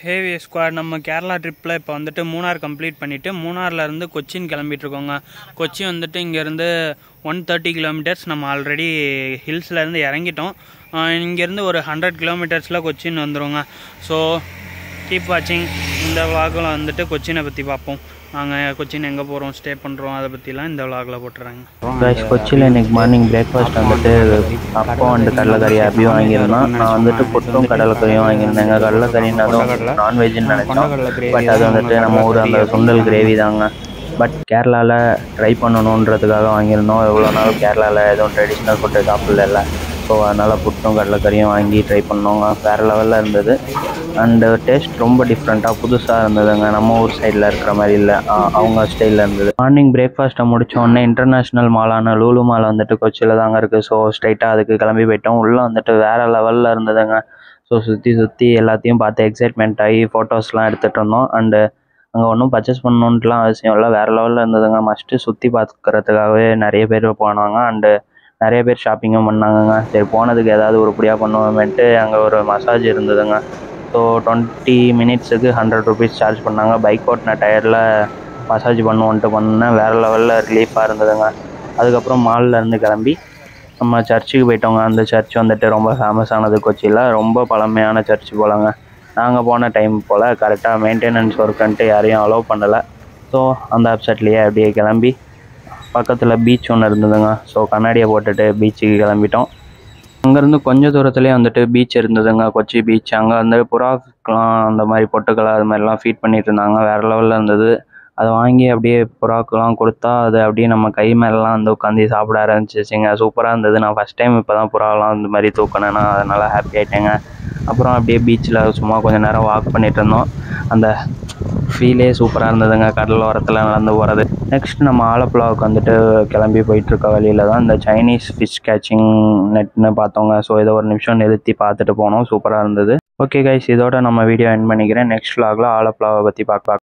heavy squad நம்ம கேரளா ட்ரிப்பில் இப்போ வந்துட்டு மூணார் கம்ப்ளீட் பண்ணிவிட்டு மூணார்லேருந்து கொச்சின் கிளம்பிட்டு இருக்கோங்க கொச்சி வந்துட்டு இங்கேருந்து ஒன் தேர்ட்டி கிலோமீட்டர்ஸ் நம்ம ஆல்ரெடி ஹில்ஸ்லேருந்து இறங்கிட்டோம் இங்கேருந்து ஒரு ஹண்ட்ரட் கிலோமீட்டர்ஸில் கொச்சின் வந்துருங்க ஸோ கீப் வாட்சிங் இந்த விலாகில் வந்துட்டு கொச்சினை பற்றி பார்ப்போம் நாங்கள் கொச்சின் எங்கே போகிறோம் ஸ்டே பண்ணுறோம் அதை பற்றிலாம் இந்த விலாகில் போட்டுறாங்க கைஸ் கொச்சியில் இன்னைக்கு மார்னிங் பிரேக்ஃபாஸ்ட் வந்துட்டு அப்பம் வந்து கடலைக்கறி அப்படியும் வாங்கியிருந்தோம் நான் வந்துட்டு புட்டும் கடலைக்கறியும் வாங்கியிருந்தேங்க கடலைக்கறினதும் நான்வெஜ்னு நினச்சோம் பட் அது வந்துட்டு நம்ம ஊர் அந்த சுண்டல் கிரேவி தாங்க பட் கேரளாவில் ட்ரை பண்ணணுன்றதுக்காக வாங்கியிருந்தோம் எவ்வளோ நாள் கேரளாவில் எதுவும் ட்ரெடிஷ்னல் ஃபுட்டு சாப்பிடல ஸோ அதனால் புட்டும் கடலைக்கறியும் வாங்கி ட்ரை பண்ணோங்க வேறு லெவலில் இருந்தது அண்டு டேஸ்ட் ரொம்ப டிஃப்ரெண்ட்டாக புதுசாக இருந்ததுங்க நம்ம ஊர் சைடில் இருக்கிற மாதிரி இல்லை அவங்க ஸ்டைலில் இருந்தது மார்னிங் பிரேக்ஃபாஸ்ட்டை முடிச்ச உடனே இன்டர்நேஷ்னல் மாலான லூலு மால் வந்துட்டு கொச்சியில் தாங்க இருக்குது ஸோ ஸ்ட்ரைட்டாக அதுக்கு கிளம்பி போயிட்டோம் உள்ளே வந்துட்டு வேறு லெவலில் இருந்ததுங்க ஸோ சுற்றி சுற்றி எல்லாத்தையும் பார்த்து எக்ஸைட்மெண்ட் ஆகி ஃபோட்டோஸ்லாம் எடுத்துகிட்டு இருந்தோம் அண்டு அங்கே ஒன்றும் பர்ச்சேஸ் பண்ணணுன்ட்டுலாம் அவசியம் இல்லை வேறு லெவலில் இருந்ததுங்க மஸ்ட்டு சுற்றி பார்க்கறதுக்காகவே நிறைய பேர் போனாங்க அண்டு நிறைய பேர் ஷாப்பிங்கும் பண்ணாங்கங்க சரி போனதுக்கு ஏதாவது உருப்படியாக பண்ணுவோமேன்ட்டு அங்கே ஒரு மசாஜ் இருந்ததுங்க ஸோ டுவெண்ட்டி மினிட்ஸுக்கு ஹண்ட்ரட் ருபீஸ் சார்ஜ் பண்ணாங்க பைக் ஓட்டின டயரில் மசாஜ் பண்ணுவோன்ட்டு பண்ணேன் வேறு லெவலில் ரிலீஃபாக இருந்ததுங்க அதுக்கப்புறம் மால்ல இருந்து கிளம்பி நம்ம சர்ச்சுக்கு போயிட்டோங்க அந்த சர்ச் வந்துட்டு ரொம்ப ஃபேமஸானது கொச்சியில் ரொம்ப பழமையான சர்ச் போலங்க நாங்கள் போன டைம் போல் கரெக்டாக மெயின்டெனன்ஸ் ஒர்க்குன்ட்டு யாரையும் அலோவ் பண்ணலை ஸோ அந்த அப்செட்லேயே அப்படியே கிளம்பி பக்கத்தில் பீச் ஒன்று இருந்ததுங்க ஸோ கண்ணாடியை போட்டுட்டு பீச்சுக்கு கிளம்பிட்டோம் அங்கேருந்து கொஞ்சம் தூரத்துலேயே வந்துட்டு பீச் இருந்ததுங்க கொச்சி பீச் அங்கே வந்து புறாக்கெலாம் அந்த மாதிரி பொட்டுக்களை அது மாதிரிலாம் ஃபீட் பண்ணிட்டு இருந்தாங்க வேறு லெவலில் இருந்தது அதை வாங்கி அப்படியே புறாக்கெலாம் கொடுத்தா அது அப்படியே நம்ம கை மேலெலாம் வந்து உட்காந்து சாப்பிட ஆரம்பிச்சிச்சிங்க சூப்பராக இருந்தது நான் ஃபஸ்ட் டைம் இப்போ தான் புறாலாம் இந்த மாதிரி தூக்கினேன்னா அதனால் ஹாப்பி ஆகிட்டேங்க அப்புறம் அப்படியே பீச்சில் சும்மா கொஞ்சம் நேரம் வாக் பண்ணிட்டு இருந்தோம் அந்த ஃபீலே சூப்பராக இருந்ததுங்க கடல் ஓரத்தில் நடந்து போகிறது நெக்ஸ்ட் நம்ம ஆலப்புழாவுக்கு வந்துட்டு கிளம்பி போயிட்டுருக்க வழியில் தான் இந்த சைனீஸ் ஃபிஷ் கேச்சிங் நெட்னு பார்த்தோங்க ஸோ இதை ஒரு நிமிஷம் நிறுத்தி பார்த்துட்டு போனோம் சூப்பராக இருந்தது ஓகே கைஸ் இதோட நம்ம வீடியோ என் பண்ணிக்கிறேன் நெக்ஸ்ட் vlogல ஆலப்புழாவை பற்றி பார்க்கலாம்